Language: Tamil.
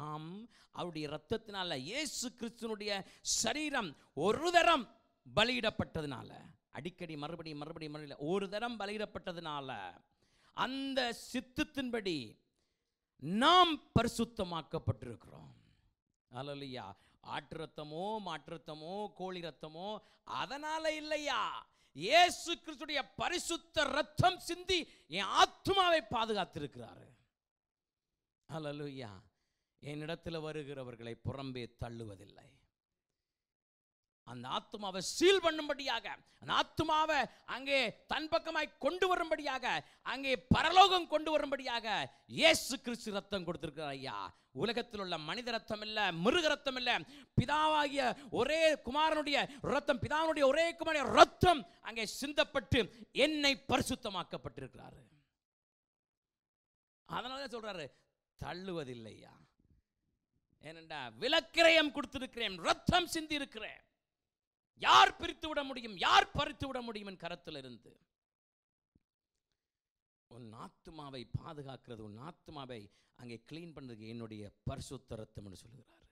நாம் அவருடைய இரத்தத்தினால இயேசு கிறிஸ்துனுடைய சரீரம் ஒரு தரம் பலியிடப்பட்டதுனால அடிக்கடி மறுபடியும் மறுபடியும் மறுபடியும் ஒரு தரம் பலியிடப்பட்டதுனால அந்த சித்தத்தின்படி நாம் பரிசுத்தமாக்கப்பட்டிருக்கிறோம் அல்லையா ஆட்டு ரத்தமோ மாட்டு ரத்தமோ கோழி ரத்தமோ அதனால இல்லையா இயேசு கிறிஸ்துடைய பரிசுத்த ரத்தம் சிந்தி என் ஆத்மாவை பாதுகாத்திருக்கிறாரு அல்லலுயா என்னிடத்தில் வருகிறவர்களை புறம்பே தள்ளுவதில்லை அந்த ஆத்மாவை சீல் பண்ணும்படியாக அந்த ஆத்மாவை அங்கே தன் பக்கமாய் கொண்டு வரும்படியாக அங்கே பரலோகம் கொண்டு வரும்படியாக இயேசு கிறிஸ்து ரத்தம் கொடுத்திருக்கிறார் ஐயா உலகத்தில் உள்ள மனித ரத்தம் இல்ல மிருக ரத்தம் இல்ல பிதாவாகிய ஒரே குமாரனுடைய ரத்தம் பிதாவுடைய ஒரே குமாரனுடைய ரத்தம் அங்கே சிந்தப்பட்டு என்னை பரிசுத்தமாக்கப்பட்டிருக்கிறாரு அதனால தான் சொல்றாரு தள்ளுவதில்லையா ஏனென்றா விலக்கிரயம் கொடுத்திருக்கிறேன் ரத்தம் சிந்தி இருக்கிறேன் யார் பிரித்து விட முடியும் யார் பறித்து விட முடியும் என் கரத்தில் இருந்து உன் ஆத்துமாவை பாதுகாக்கிறது உன் ஆத்துமாவை அங்கே க்ளீன் பண்ணுறதுக்கு என்னுடைய பரிசுத்த ரத்தம் என்று சொல்கிறார்